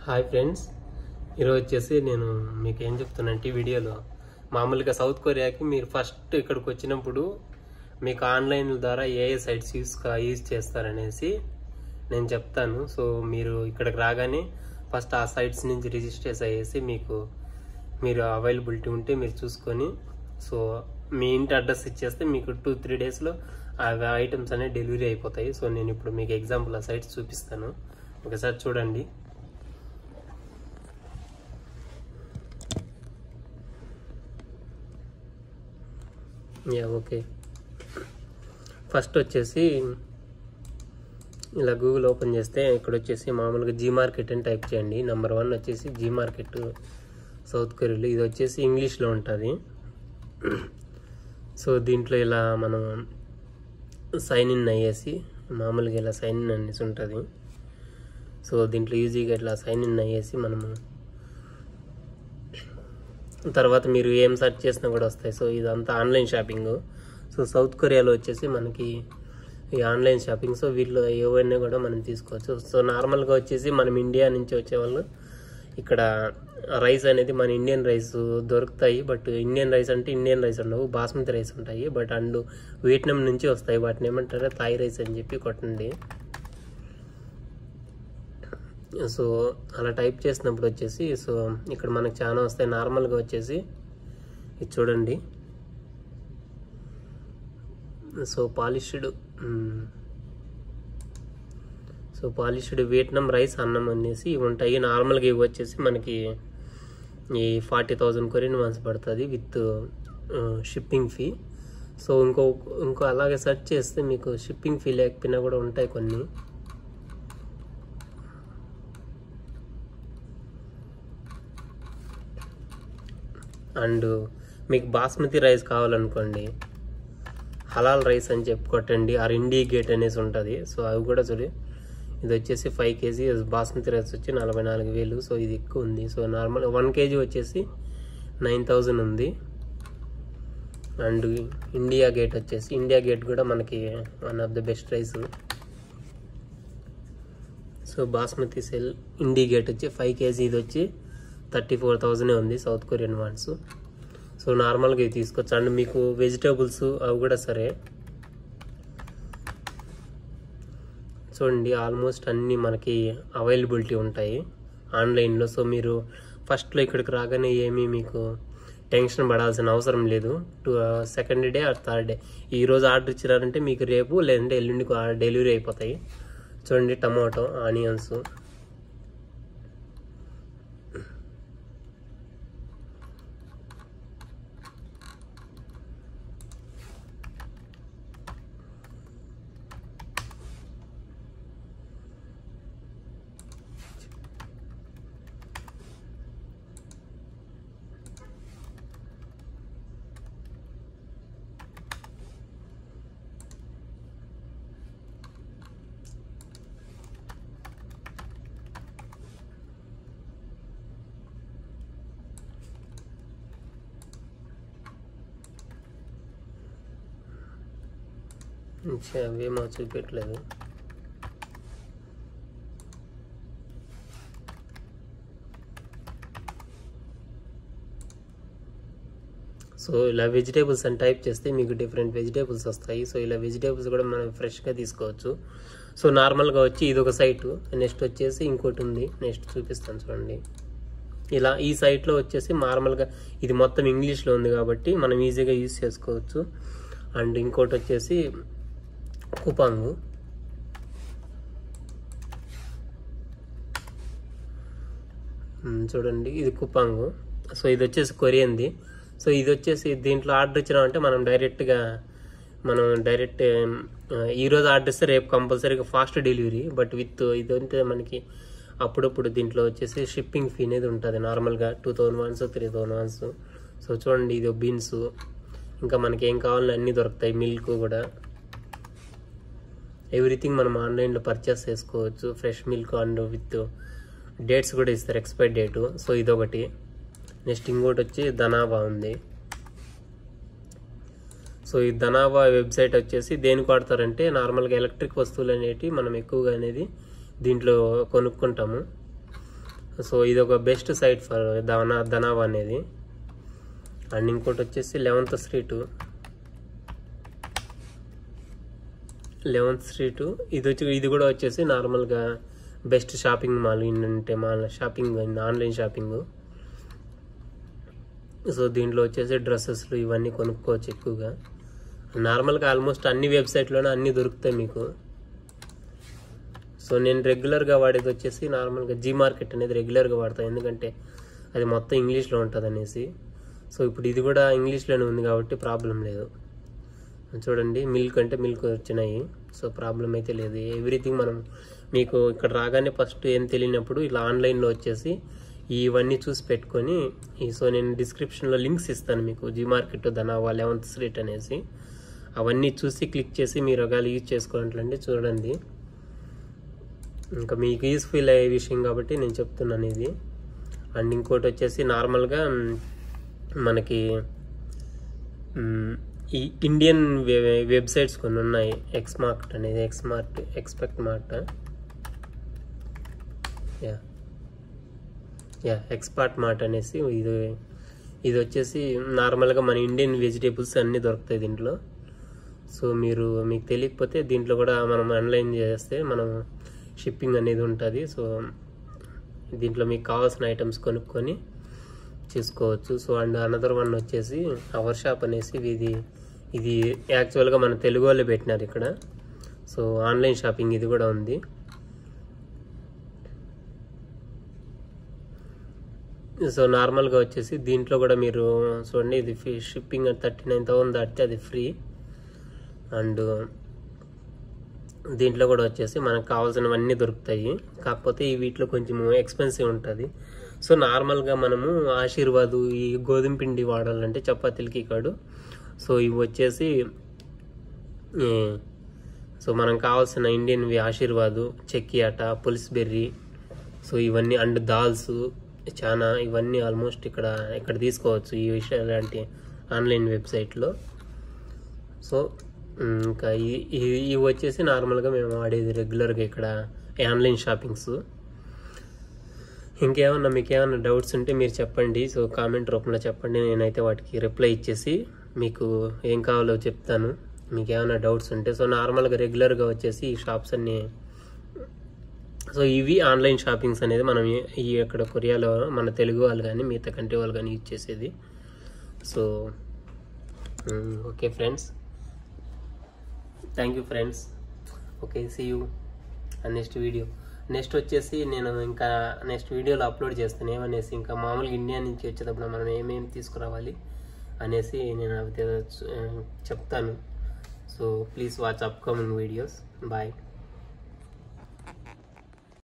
hi friends ఈరోజు వచ్చేసి నేను మీకు ఏం చెప్తానంటే ఈ వీడియోలో మామూలుగా సౌత్ కొరియాకి మీరు ఫస్ట్ ఇక్కడికి వచ్చినప్పుడు మీకు ఆన్లైన్ ద్వారా ఏ ఏ సైట్స్ యూస్ కా యూజ్ చేస్తారనేసి నేను చెప్తాను సో మీరు ఇక్కడికి రాగానే ఫస్ట్ ఆ సైట్స్ నుంచి రిజిస్టర్ అయ్యేసి మీకు మీరు అవైలబిలిటీ ఉంటే మీరు చూసుకొని సో మీ ఇంటి అడ్రస్ ఇచ్చేస్తే మీకు టూ త్రీ డేస్లో ఆ ఐటమ్స్ అనేవి డెలివరీ అయిపోతాయి సో నేను ఇప్పుడు మీకు ఎగ్జాంపుల్ ఆ సైట్స్ చూపిస్తాను ఒకసారి చూడండి యా ఓకే ఫస్ట్ వచ్చేసి ఇలా గూగుల్ ఓపెన్ చేస్తే ఇక్కడ వచ్చేసి మామూలుగా జీ మార్కెట్ అని టైప్ చేయండి నెంబర్ వన్ వచ్చేసి జీ మార్కెట్ సౌత్ కొరియాలో ఇది వచ్చేసి ఇంగ్లీష్లో ఉంటుంది సో దీంట్లో ఇలా మనం సైన్ ఇన్ అయ్యేసి మామూలుగా ఇలా సైన్ ఇన్ అనేసి ఉంటుంది సో దీంట్లో ఈజీగా ఇట్లా సైన్ ఇన్ అయ్యేసి మనము తర్వాత మీరు ఏం సెర్చ్ చేసినా కూడా వస్తాయి సో ఇదంతా ఆన్లైన్ షాపింగ్ సో సౌత్ కొరియాలో వచ్చేసి మనకి ఈ ఆన్లైన్ షాపింగ్ సో వీటిలో ఏవైనా కూడా మనం తీసుకోవచ్చు సో నార్మల్గా వచ్చేసి మనం ఇండియా నుంచి వచ్చేవాళ్ళు ఇక్కడ రైస్ అనేది మన ఇండియన్ రైస్ దొరుకుతాయి బట్ ఇండియన్ రైస్ అంటే ఇండియన్ రైస్ ఉండవు బాస్మతి రైస్ ఉంటాయి బట్ అండ్ వియట్నాం నుంచి వస్తాయి వాటిని ఏమంటారు థాయ్ రైస్ అని చెప్పి కొట్టండి సో అలా టైప్ చేసినప్పుడు వచ్చేసి సో ఇక్కడ మనకు చాలా వస్తాయి నార్మల్గా వచ్చేసి ఇది చూడండి so polished so polished Vietnam rice అన్నం అనేసి ఇవి ఉంటాయి నార్మల్గా ఇవి వచ్చేసి మనకి ఈ ఫార్టీ థౌజండ్ కొరియన్ వన్స్ పడుతుంది విత్ షిప్పింగ్ ఫీ సో ఇంకో ఇంకో అలాగే సెర్చ్ చేస్తే మీకు షిప్పింగ్ ఫీ లేకపోయినా కూడా ఉంటాయి కొన్ని అండ్ మీకు బాస్మతి రైస్ కావాలనుకోండి హలాల్ రైస్ అని చెప్పి కొట్టండి ఆర్ ఇండి గేట్ అనేసి ఉంటుంది సో అవి కూడా చూడి ఇది వచ్చేసి ఫైవ్ కేజీ బాస్మతి రైస్ వచ్చి నలభై నాలుగు వేలు సో ఇది ఎక్కువ ఉంది సో నార్మల్ వన్ కేజీ వచ్చేసి నైన్ థౌజండ్ ఉంది అండ్ ఇండియా గేట్ వచ్చేసి ఇండియా గేట్ కూడా మనకి one of the best rice so basmati సెల్ ఇండి గేట్ వచ్చి ఫైవ్ కేజీ ఇది వచ్చి థర్టీ ఫోర్ థౌజండ్ ఉంది సౌత్ కొరియన్ వన్స్ సో నార్మల్గా ఇవి తీసుకోవచ్చు అండ్ మీకు వెజిటేబుల్స్ అవి కూడా సరే చూడండి ఆల్మోస్ట్ అన్నీ మనకి అవైలబిలిటీ ఉంటాయి ఆన్లైన్లో సో మీరు ఫస్ట్లో ఇక్కడికి రాగానే ఏమీ మీకు టెన్షన్ పడాల్సిన అవసరం లేదు two second day or third day ఈరోజు ఆర్డర్ ఇచ్చినారంటే మీకు రేపు లేదంటే ఎల్లుండికి డెలివరీ అయిపోతాయి చూడండి టమాటో ఆనియన్స్ అవేమో చూపించట్లేదు సో ఇలా వెజిటేబుల్స్ అని టైప్ చేస్తే మీకు డిఫరెంట్ వెజిటేబుల్స్ వస్తాయి సో ఇలా వెజిటేబుల్స్ కూడా మనం ఫ్రెష్గా తీసుకోవచ్చు సో నార్మల్గా వచ్చి ఇది ఒక సైటు నెక్స్ట్ వచ్చేసి ఇంకోటి ఉంది నెక్స్ట్ చూపిస్తాను చూడండి ఇలా ఈ సైట్లో వచ్చేసి నార్మల్గా ఇది మొత్తం ఇంగ్లీష్లో ఉంది కాబట్టి మనం ఈజీగా యూజ్ చేసుకోవచ్చు అండ్ ఇంకోటి వచ్చేసి కుపాంగు చూడండి ఇది కుపాంగు సో ఇది వచ్చేసి కొరియన్ది సో ఇది వచ్చేసి దీంట్లో ఆర్డర్ ఇచ్చినామంటే మనం డైరెక్ట్గా మనం డైరెక్ట్ ఈరోజు ఆర్డర్ ఇస్తే రేపు కంపల్సరీగా ఫాస్ట్ డెలివరీ బట్ విత్ ఇది అంటే మనకి అప్పుడప్పుడు దీంట్లో వచ్చేసి షిప్పింగ్ ఫీ అనేది ఉంటుంది నార్మల్గా two thousand ones three thousand ones so చూడండి ఇది బీన్స్ ఇంకా మనకి ఏం కావాలో అన్నీ దొరుకుతాయి మిల్క్ కూడా ఎవ్రీథింగ్ మనం ఆన్లైన్లో పర్చేస్ చేసుకోవచ్చు fresh milk and with dates కూడా ఇస్తారు ఎక్స్పైర్ డేటు సో ఇదొకటి నెక్స్ట్ ఇంకోటి వచ్చి ధనావా ఉంది సో ఈ ధనావా వెబ్సైట్ వచ్చేసి దేనికి వాడతారంటే నార్మల్గా ఎలక్ట్రిక్ వస్తువులు అనేటివి మనం ఎక్కువగా అనేది దీంట్లో కొనుక్కుంటాము సో ఇది ఒక బెస్ట్ సైట్ ఫర్ దనా ధనావా అనేది అండ్ ఇంకోటి వచ్చేసి లెవెంత్ స్ట్రీట్ లెవెంత్ స్ట్రీట్ ఇది వచ్చి ఇది కూడా వచ్చేసి నార్మల్గా బెస్ట్ షాపింగ్ మాల్ ఏంటంటే mall shopping online shopping so దీంట్లో వచ్చేసి డ్రెస్సెస్లు ఇవన్నీ కొనుక్కోవచ్చు ఎక్కువగా నార్మల్గా ఆల్మోస్ట్ అన్ని వెబ్సైట్లోనే అన్నీ దొరుకుతాయి మీకు సో నేను రెగ్యులర్గా వాడేది వచ్చేసి నార్మల్గా జీ మార్కెట్ అనేది రెగ్యులర్గా వాడతాను ఎందుకంటే అది మొత్తం ఇంగ్లీష్లో ఉంటుంది అనేసి సో ఇప్పుడు ఇది కూడా ఇంగ్లీష్లోనే ఉంది కాబట్టి ప్రాబ్లం లేదు చూడండి మిల్క్ అంటే మిల్క్ వచ్చినాయి సో ప్రాబ్లం అయితే లేదు ఎవ్రీథింగ్ మనం మీకు ఇక్కడ రాగానే ఫస్ట్ ఏం తెలియనప్పుడు ఇలా ఆన్లైన్లో వచ్చేసి ఇవన్నీ చూసి పెట్టుకొని ఈ సో నేను డిస్క్రిప్షన్లో లింక్స్ ఇస్తాను మీకు జీ మార్కెట్ ధనావా లెవెంత్ స్ట్రీట్ అనేసి అవన్నీ చూసి క్లిక్ చేసి మీరు ఒకవేళ యూజ్ చేసుకోవాలంటే చూడండి ఇంకా మీకు యూస్ఫుల్ అయ్యే విషయం కాబట్టి నేను చెప్తున్నాను ఇది అండ్ ఇంకోటి వచ్చేసి నార్మల్గా మ్, మనకి మ్, ఈ ఇండియన్ వె- వెబ్సైట్స్ కొన్ని ఉన్నాయి ఎక్స్మార్ట్ అనేది ఎక్స్మార్ట్ ఎక్స్పెక్ట్ మార్ట్ యా యా ఎక్స్పార్ట్ మార్ట్ అనేసి ఇది ఇది వచ్చేసి నార్మల్గా మన ఇండియన్ వెజిటేబుల్స్ అన్నీ దొరుకుతాయి దీంట్లో సో మీరు మీకు తెలియకపోతే దీంట్లో కూడా మనం ఆన్లైన్ చేస్తే మనం షిప్పింగ్ అనేది ఉంటుంది సో దీంట్లో మీకు కావాల్సిన ఐటమ్స్ కొనుక్కొని చూసుకోవచ్చు సో అండ్ అనదర్ వన్ వచ్చేసి అవర్ షాప్ అనేసి ఇది ఇది యాక్చువల్గా మన తెలుగు వాళ్ళు పెట్టినారు ఇక్కడ సో ఆన్లైన్ షాపింగ్ ఇది కూడా ఉంది సో నార్మల్గా వచ్చేసి దీంట్లో కూడా మీరు చూడండి ఇది షిప్పింగ్ థర్టీ నైన్ థౌసండ్ దాటితే అది ఫ్రీ అండ్ దీంట్లో కూడా వచ్చేసి మనకు కావాల్సినవన్నీ దొరుకుతాయి కాకపోతే ఈ వీటిలో కొంచెం ఎక్స్పెన్సివ్ ఉంటుంది సో నార్మల్గా మనము ఆశీర్వాదు ఈ గోధుమ పిండి వాడాలంటే చపాతీలకి కాడు సో ఇవి వచ్చేసి ఏ, సో మనం కావాల్సిన ఇండియన్వి ఆశీర్వాదు చెక్కి ఆట పులిస్ బెర్రీ సో ఇవన్నీ అండ్ దాల్స్ చాలా ఇవన్నీ ఆల్మోస్ట్ ఇక్కడ ఇక్కడ తీసుకోవచ్చు ఈ విషయాలు లాంటి ఆన్లైన్ వెబ్సైట్లో సో ఉమ్, ఇంకా ఈ- ఈ- ఇవి వచ్చేసి నార్మల్గా మేము వాడేది రెగ్యులర్గా ఇక్కడ ఆన్లైన్ షాపింగ్స్ ఇంకేమన్నా మీకు ఏమన్నా డౌట్స్ ఉంటే మీరు చెప్పండి సో కామెంట్ రూపంలో చెప్పండి నేనైతే వాటికి రిప్లై ఇచ్చేసి మీకు ఏం కావాలో చెప్తాను మీకు ఏమైనా డౌట్స్ ఉంటే సో నార్మల్గా రెగ్యులర్గా వచ్చేసి ఈ షాప్స్ అన్నీ సో ఇవి ఆన్లైన్ షాపింగ్స్ అనేది మనం ఈ- ఈ ఇక్కడ కొరియాలో మన తెలుగు వాళ్ళు కానీ మిగతా కంట్రీ వాళ్ళు కానీ యూజ్ చేసేది so okay friends thank you friends okay see you next video next వచ్చేసి నేను ఇంకా నెక్స్ట్ వీడియోలో అప్లోడ్ చేస్తాను ఏమనేసి ఇంకా మామూలుగా ఇండియా నుంచి వచ్చేటప్పుడు మనం ఏమేమి తీసుకురావాలి అనేసి నేను అవి తె- చెప్తాను so please watch upcoming videos bye